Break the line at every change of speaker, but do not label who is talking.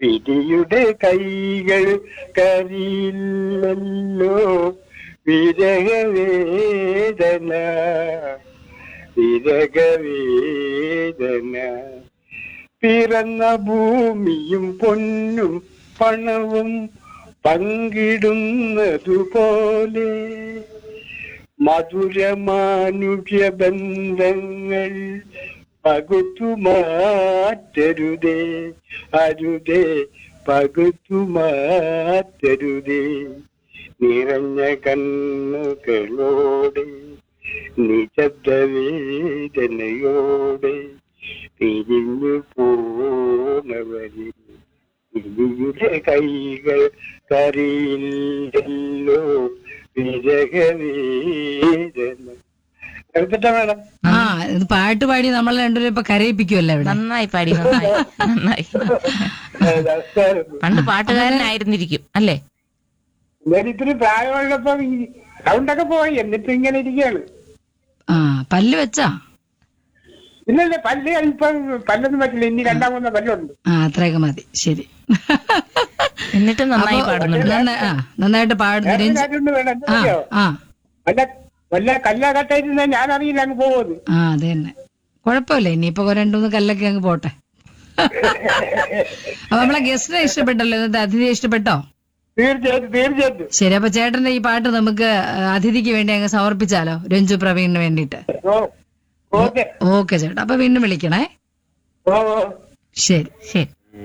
വിധിയുടെ കൈകൾ കരിയില്ലല്ലോ വിരഹവേദന വിരഹവേദന പിറന്ന ഭൂമിയും പൊന്നും പണവും പങ്കിടുന്നതുപോലെ മധുരമാനുഷ്യ ബന്ധങ്ങൾ പകുത്തു മാറ്റരുതേ അരുതേ പകുത്തു മാറ്റരുതേ നിറഞ്ഞ കണ്ണുകളോടെ നിശബ്ദ വേദനയോടെ പിരിഞ്ഞു പോണവരിൽ വിധിയുടെ കൈകൾ കറിയില്ലല്ലോ വിരഹവേദന എടുത്തിട്ടാ വേണം
ആ ഇത് പാട്ട് പാടി നമ്മൾ രണ്ടുപേരും ഇപ്പൊ കരയിപ്പിക്കുമല്ലോ ഇവിടെ
നന്നായി പാടി നന്നായി നന്നായി
നമസ്കാരം
പണ്ട് പാട്ടുകാരനായിരുന്നിരിക്കും അല്ലേ
ഞാൻ ഇത്തിരി പ്രായമുള്ളപ്പോ ഈ സൗണ്ടൊക്കെ പോയി എന്നിട്ട് ഇങ്ങനെ ഇരിക്കുകയാണ്
ആ പല്ല് വെച്ചാ
ഇല്ലല്ല പല്ല് ഇപ്പൊ പല്ലൊന്നും പറ്റില്ല ഇനി രണ്ടാമത്തെ പല്ലുണ്ട്
ആ അത്രയൊക്കെ മതി ശരി
എന്നിട്ടും നന്നായി
അപ്പൊ
പാടുന്നുണ്ട്
നന്ന- ആ, നന്നായിട്ട് പാടുന്നു
വേറെ
രഞ്ജി
കാര്യമുണ്ട് വേണം
ആ
എന്താ
ആ
വല്ല വല്ല കല്ല കട്ടായിരുന്ന ഞാൻ അറിയില്ല അങ്ങ് പോകുന്നത്
ആ അത് തന്നെ കുഴപ്പമില്ല ഇനിയിപ്പോ രണ്ടുമൂന്ന് കല്ലൊക്കെ അങ്ങ് പോട്ടെ അപ്പൊ നമ്മളെ ഗസ്റ്റിനെ ഇഷ്ടപ്പെട്ടല്ലോ ഇന്നത്തെ അതിഥിയെ ഇഷ്ടപ്പെട്ടോ
തീർച്ചയായിട്ടും തീർച്ചയായിട്ടും
ശരി അപ്പൊ ചേട്ടന്റെ ഈ പാട്ട് നമുക്ക് അതിഥിക്ക് വേണ്ടി അങ്ങ് സമർപ്പിച്ചാലോ രഞ്ജു പ്രവീണിന് വേണ്ടിയിട്ട്
ഓ ഓക്കെ
ഓക്കെ ചേട്ടാ അപ്പൊ വീണ്ടും വിളിക്കണേ
ഓ ഓ
ശരി
ശരി